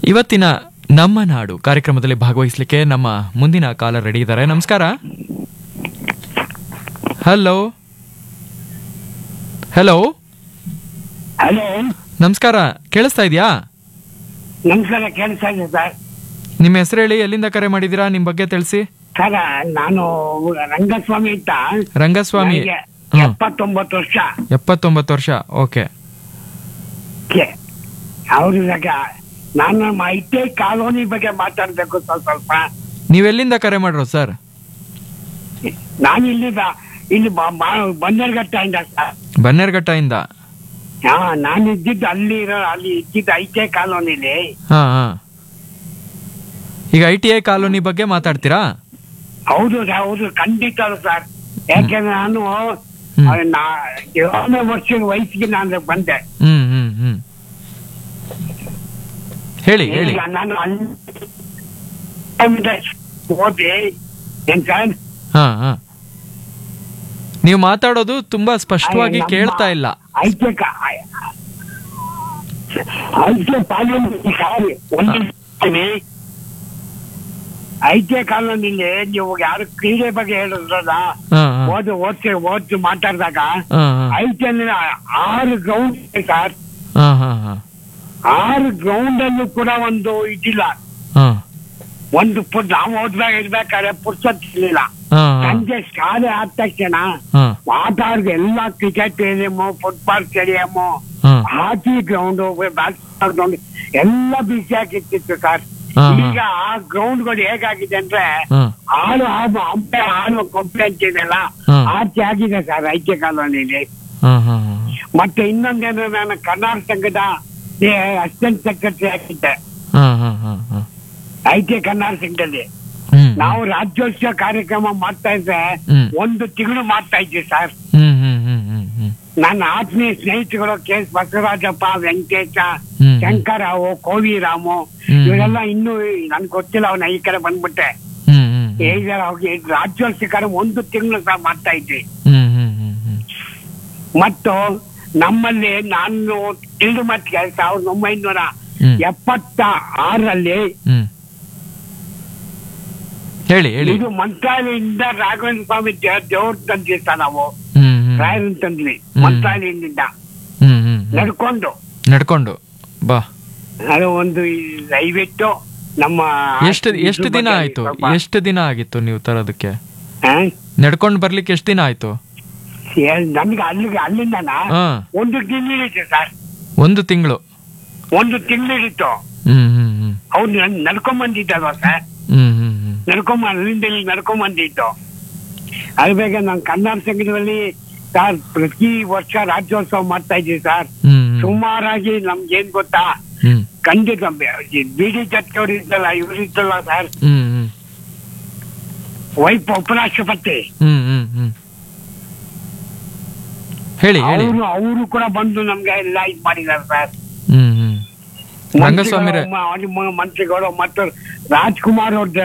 ಇವತ್ತಿನ ನಮ್ಮ ನಾಡು ಕಾರ್ಯಕ್ರಮದಲ್ಲಿ ಭಾಗವಹಿಸಲಿಕ್ಕೆ ನಮ್ಮ ಮುಂದಿನ ಕಾಲರ್ ರೆಡಿ ಇದ್ದಾರೆ ನಮಸ್ಕಾರ ಹಲೋ ಹಲೋ ಹಲೋ ನಮಸ್ಕಾರ ಕೇಳಿಸ್ತಾ ಇದೆಯಾ ನಮಸ್ಕಾರ ಕೇಳಿಸ್ತಾ ಇದೆ ಸರ್ ನಿಮ್ಮ ಹೆಸರು ಹೇಳಿ ಎಲ್ಲಿಂದ ಕರೆ ಮಾಡಿದ್ದೀರಾ ನಿಮ್ಮ ಬಗ್ಗೆ ತಿಳಿಸಿ ಸರ್ ನಾನು ರಂಗಸ್ವಾಮಿ ಅಂತ ರಂಗಸ್ವಾಮಿ ನನಗೆ ಹ್ಮ್. ಎಪ್ಪತ್ತೊಂಬತ್ತು ವರ್ಷ ಎಪ್ಪತ್ತೊಂಬತ್ತು ವರ್ಷ ಓಕೆ ಅವ್ರ ನಾನು ನಮ್ಮ ಐ ಟಿ ಐ ಕಾಲೋನಿ ಬಗ್ಗೆ ಮಾತಾಡ್ಬೇಕು ಸ್ವಲ್ಪ ಸ್ವಲ್ಪ ನೀವೆಲ್ಲಿಂದ ಕರೆ ಮಾಡಿರೋ ಸರ್ ನಾನು ಇಲ್ಲಿ ಬ- ಇಲ್ಲಿ ಬಂದರ್ಘಟ್ಟದಿಂದ ಸರ್ ಬನ್ನೇರ್ಘಟ್ಟದಿಂದ ಹಾ ನಾನು ಇದ್ದಿದ್ದು ಅಲ್ಲಿ ಇರೋ ಅಲ್ಲಿ ಇದ್ದಿದ್ದು ಐ ಟಿ ಐ ಕಾಲೋನಿಲಿ ಹಾ ಹಾ ಈಗ ಐ ಟಿ ಐ ಕಾಲೋನಿ ಬಗ್ಗೆ ಮಾತಾಡ್ತೀರಾ ಹೌದು ಸರ್ ಹೌದು ಖಂಡಿತ ಸರ್ ಯಾಕೆಂದ್ರೆ ನಾನು ಹ್ಮ್. ಆ, ನಾ ಏಳನೇ ವರ್ಷದ ವಯಸ್ಸಿಗೆ ನಾನು ಬಂದೆ ಹ್ಮ್ ಹ್ಮ್ ಹ್ಮ್ ಹೇಳಿ ಹೇಳಿ ಈಗ ನಾನು ಅಲ್ಲಿ ಓದಿ ಏನ್ ಸರ್ ಹಾ ಹಾ ನೀವು ಮಾತಾಡೋದು ತುಂಬಾ ಸ್ಪಷ್ಟವಾಗಿ ಕೇಳ್ತಾ ಇಲ್ಲ ಐಕ್ಯ ಐಕ್ಯ ಕಾನೂನು ಸಾರಿ ಒಂದು ಐಕ್ಯ ಕಾನೂನಿಲ್ಲಿ ನೀವು ಯಾರು ಕ್ರೀಡೆ ಬಗ್ಗೆ ಹೇಳಿದ್ರಲ್ಲ ಹಾ ಹಾ ಓದು ಓದ್ತಿ ಓದಿ ಮಾತಾಡಿದಾಗ ಹಾ ಹಾ ಐಕ್ಯ ಆರು ಗ್ರೌಂಡ್ ಇದೆ ಸರ್ ಹಾ ಹಾ ಹಾ ಆರು ಗ್ರೌಂಡ್ ಅಲ್ಲೂ ಕೂಡ ಒಂದು ಇದಿಲ್ಲ ಹಾ ಒಂದು ಪುಟ್ ನಾವು ಓದ್ದಾಗ ಇರ್ಬೇಕಾದ್ರೆ ಪುಸ್ತಕ ಇರ್ಲಿಲ್ಲ ಹಾ ಹಾ ಸಂಜೆ ಶಾಲೆ ಆದ ತಕ್ಷಣ ಹಾ ಆಟಾಡ್ಗೆ ಎಲ್ಲ ಕ್ರಿಕೆಟ್ ಸ್ಟೇಡಿಯಮ್ ಫುಟ್ಬಾಲ್ ಸ್ಟೇಡಿಯಮ್ ಹಾ ಹಾಕಿ ಗ್ರೌಂಡ್ ಬ್ಯಾಸ್ಕೆಟ್ಬಾಲ್ ಗ್ರೌಂಡ್ ಎಲ್ಲ ಬಿಸಿ ಹಾಕಿರ್ತಿತ್ತು ಸರ್ ಹಾ, ಹಾ. ಈಗ ಆ ಗ್ರೌಂಡ್ಗಳು ಹೇಗಾಗಿದೆ ಅಂದ್ರೆ ಹಾ ಹಾಳು ಹಾವು ಅಂಬೆ ಹಾಳು ಕೊಬ್ಬೆ ಅಂತಿದೆಲ್ಲ ಹಾ. ಆಚೆ ಆಗಿದೆ ಸರ್ ಐಕ್ಯ ಕಾಲೋನಿಲಿ ಹಾ ಹಾ ಹಾ ಮತ್ತೆ ಇನ್ನೊಂದೇನು ನಾನು ಕರ್ನಾಟಕ ಸಂಘದ ಅಸಿಸ್ಟೆಂಟ್ ಸೆಕ್ರೆಟರಿ ಆಗಿದ್ದೆ ಹಾ ಹಾ ಹಾ ಹಾ ಐಕ್ಯ ಕರ್ನಾಟಕ ಸಂಘದಲ್ಲಿ ಹ್ಮ್ ನಾವು ರಾಜ್ಯೋತ್ಸವ ಕಾರ್ಯಕ್ರಮ ಮಾಡ್ತಾ ಇದ್ರೆ ಹ್ಮ್. ಒಂದು ತಿಂಗಳು ಮಾಡ್ತಾ ಇದ್ವಿ ಸರ್ ಹ್ಮ್ ಹ್ಮ್ ಹ್ಮ್ ಹ್ಮ್ ಹ್ಮ್ ನನ್ನ ಆತ್ಮೀಯ ಸ್ನೇಹಿತರು ಕೆ ಎಸ್ ಬಸವರಾಜಪ್ಪ ವೆಂಕಟೇಶ ಹ್ಮ್. ಶಂಕರರಾವು ಕೋವಿರಾಮು ಹ್ಮ್. ಇವರೆಲ್ಲ ಇನ್ನೂ ನನ್ಗೆ ಗೊತ್ತಿಲ್ಲ ಅವನ ಈ ಕಡೆ ಬಂದ್ಬಿಟ್ಟೆ ಹ್ಮ್ ಹ್ಮ್ ಈಗ ಅವ್ರಿಗೆ ರಾಜ್ಯೋತ್ಸವ ಕಾರ್ಯ ಒಂದು ತಿಂಗಳು ಸಹ ಮಾಡ್ತಾ ಇದ್ವಿ ಹ್ಮ್ ಹ್ಮ್ ಹ್ಮ್ ಹ್ಮ್ ಮತ್ತು ನಮ್ಮಲ್ಲಿ ನಾನು ತಿಳಿದು ಮಟ್ಟಿಗೆ ಸಾವಿರದ ಒಂಬೈನೂರ ಹ್ಮ್. ಎಪ್ಪತ್ತ ಆರರಲ್ಲಿ ಹ್ಮ್ ಹೇಳಿ ಹೇಳಿ ಇದು ಮಂತ್ರಾಲಯದಿಂದ ರಾಘವೇಂದ್ರ ಸ್ವಾಮಿ ದೇವ್ರ ತಂದ್ವಿ ಸರ್ ನಾವು ಹ್ಮ್ ಹ್ಮ್ ರಾಯರನ್ ತಂದ್ವಿ ಹ್ಮ್. ಮಂತ್ರಾಲಯದಿಂದ ಹ್ಮ್ ಹ್ಮ್ ಹ್ಮ್. ನಡ್ಕೊಂಡು ನಡ್ಕೊಂಡು ಬಾ ಅದು ಒಂದು ಈ ದಯವಿಟ್ಟು ನಮ್ಮ ಎಷ್ಟು ಎಷ್ಟು ದಿನ ಬಗ್ಗೆ ಆಯ್ತು ಸ್ವಲ್ಪ- ಎಷ್ಟು ದಿನ ಆಗಿತ್ತು ನೀವು ತರೋದಕ್ಕೆ ಹಾ? ನಡ್ಕೊಂಡು ಬರ್ಲಿಕ್ಕೆ ಎಷ್ಟು ದಿನ ಆಯ್ತು ಏ- ನಮ್ಗೆ ಅಲ್ಲಿಗೆ ಅಲ್ಲಿಂದನ ಹಾ ಒಂದು ತಿಂಗಳು ಹಿಡಿತು ಸರ್ ಒಂದು ತಿಂಗಳು ಒಂದು ತಿಂಗಳು ಹಿಡಿತು ಹ್ಮ್ ಹ್ಮ್ ಹ್ಮ್ ಅವ್ರು ನನ್- ನಡ್ಕೊಂಡ್ ಬಂದಿದ್ದಲ್ವ ಸರ್ ಹ್ಮ್ ಹ್ಮ್ ಹ್ಮ್ ನಡ್ಕೊಂಡ್ ಬ- ಅಲ್ಲಿಂದ ಇಲ್ಲಿ ನಡ್ಕೊಂಡ್ ಬಂದಿದ್ದು ಅದ್ರ ಬಗ್ಗೆ ನಾನು ಕನ್ನಡ ಸಂಘದಲ್ಲಿ ಸರ್ ಪ್ರತಿ ವರ್ಷ ರಾಜ್ಯೋತ್ಸವ ಮಾಡ್ತಾ ಇದ್ದೀವಿ ಸರ್ ಹ್ಮ್ ಹ್ಮ್ ಸುಮಾರಾಗಿ ನಮ್ಗೆ ಏನ್ ಗೊತ್ತಾ ಹ್ಮ್ ಖಂಡಿತ ಬಿಡಿ ಜಟ್ಕವ್ರು ಇದ್ದಲ್ಲ ಇವ್ರು ಇದ್ದಲ್ಲ ಸರ್ ಹ್ಮ್ ಹ್ಮ್ ವೈಪ್ ಉಪರಾಷ್ಟ್ರಪತಿ ಹ್ಮ್ ಹ್ಮ್ ಹ್ಮ್ ಹೇಳಿ ಹೇಳಿ ಅವರು ಅವರು ಕೂಡ ಬಂದು ನಮ್ಗೆ ಎಲ್ಲ ಇದ್ ಮಾಡಿದ್ದಾರೆ ಸರ್ ಹ್ಮ್ ಹ್ಮ್ ರಂಗಸ್ವಾಮಿರೇ ಮಂತ್ರಿಗಳು ಮ- ಮಂತ್ರಿಗಳು ಮತ್ತು ರಾಜ್ಕುಮಾರ್ ಅವ್ರ